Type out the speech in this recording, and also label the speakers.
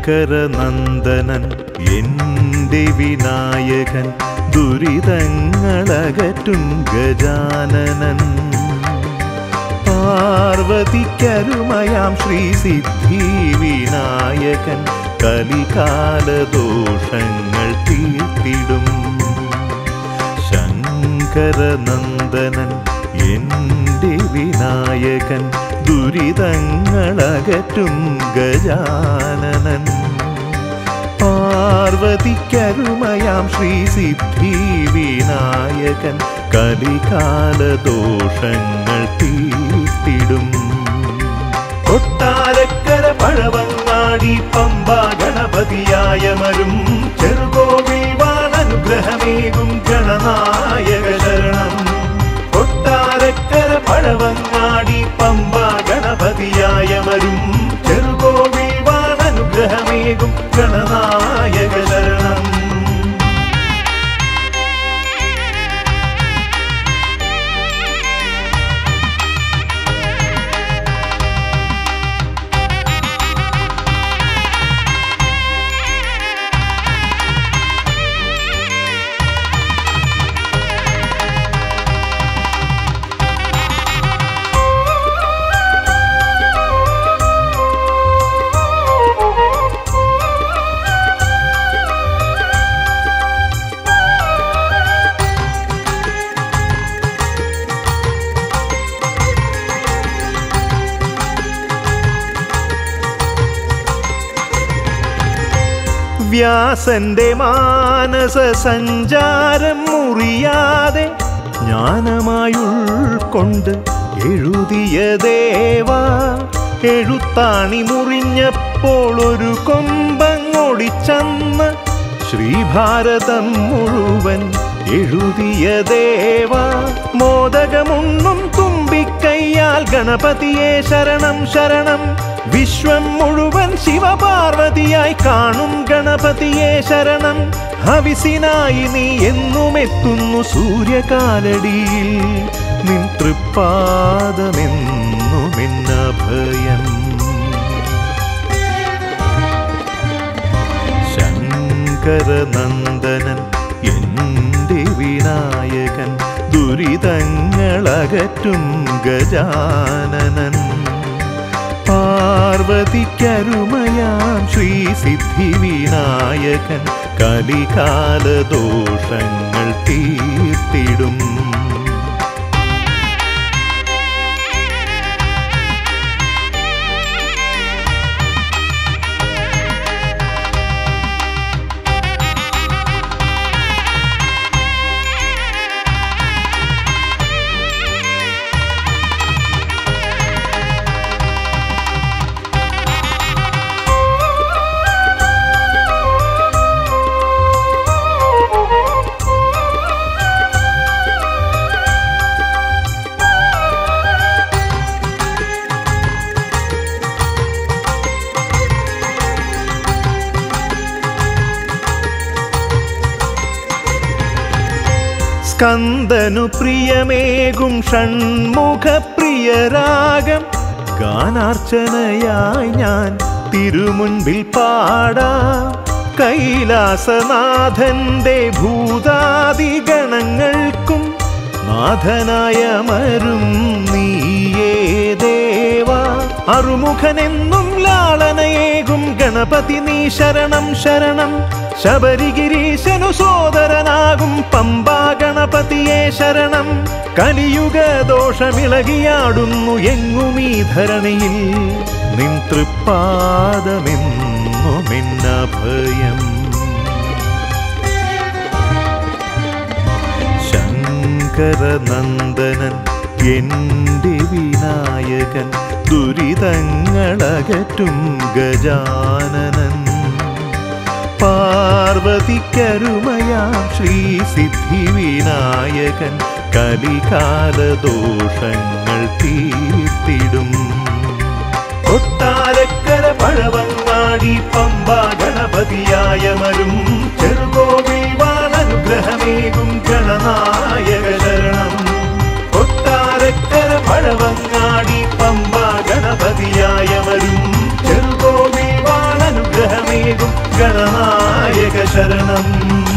Speaker 1: ശങ്കരനന്ദനൻ എൻ്റെ വിനായകൻ ദുരിതങ്ങളകറ്റും ഗജാനനൻ പാർവതിക്കരുമയാം ശ്രീ സിദ്ധി വിനായകൻ കലികാലദോഷങ്ങൾ തീർത്തിടും ശങ്കരനന്ദനൻ എൻ്റെ വിനായകൻ ദുരിതങ്ങളകറ്റും ഗജാനനൻ പാർവതിക്കരുമയാം ശ്രീ സിദ്ധി വിനായകൻ കലികാലദോഷങ്ങൾ തീർത്തിടും കൊട്ടാരക്കര പഴവങ്ങാടി പമ്പ ഗണപതിയായ മരും ചെറുകോവിൽ വാണനുഗ്രഹമേകും ഗണനായക ശരണം കൊട്ടാരക്കര പഴവങ്ങാടി പമ്പ ഗണപതിയായ മരും ചെറുകോവിൽ വാണനുഗ്രഹമേകും ഗണനായക ശരണം വ്യാസന്റെ മാനസ സഞ്ചാരം മുറിയാതെ ജ്ഞാനമായുൾക്കൊണ്ട് എഴുതിയ ദേവ എഴുത്താണി മുറിഞ്ഞപ്പോൾ ഒരു കൊമ്പങ്ങൊടിച്ചന്ന് ശ്രീഭാരതം മുഴുവൻ എഴുതിയ ദേവ മോദകമുണ്ണും തുമ്പിക്കയ്യാൽ ഗണപതിയെ ശരണം ശരണം വിശ്വം മുഴുവൻ ശിവപാർവതിയായി കാണും ഗണപതിയെ ശരണം ഹവിസിനായി നീ എന്നുമെത്തുന്നു സൂര്യകാലടിയിൽ നിൻ തൃപ്പാദമെന്നുമെന്നഭയം ശങ്കരനന്ദനൻ എൻ്റെ വിനായകൻ ദുരിതങ്ങളകറ്റും ഗജാനനൻ പാർവതിക്കരുമയാം ശ്രീ സിദ്ധി വിനായകൻ കലികാലദോഷങ്ങൾ തീർത്തിടും സ്കന്ദനു പ്രിയമേകും ഷൺമുഖ പ്രിയരാഗം ഗാനാർച്ചനയായി ഞാൻ തിരുമുൻപിൽ പാടാ കൈലാസനാഥന്റെ ഭൂതാദി ഗണങ്ങൾക്കും നാഥനായ മരും നീയേ ദേവ അറുമുഖനെന്നും ലാളനയേകും ഗണപതി നീ ശരണം ശരണം ശബരിഗിരീശനു സോദരനാകും പമ്പാ ഗണപതിയെ ശരണം കലിയുഗ ദോഷമിളകിയാടുന്നു എങ്ങുമീ ധരണിയിൽ നിൻ തൃപ്പാദമെന്നുമെന്നഭയം ശങ്കരനന്ദനൻ എൻ്റെ വിനായകൻ ദുരിതങ്ങളകറ്റും ഗജാനനൻ പാർവതിക്കരുമയാം ശ്രീ സിദ്ധി വിനായകൻ കലികാലദോഷങ്ങൾ തീർത്തിടും കൊട്ടാരക്കര പഴവങ്ങാടി പമ്പ ഗണപതിയായ മരും ചെറുകോവിൽ വാണനുഗ്രഹമേകും ഗണനായക ശരണം കൊട്ടാരക്കര പഴവങ്ങാടി പമ്പ ഗണപതിയായ മരും ചെറുകോവിൽ വാണനുഗ്രഹമേ ഗണനായക ശരണം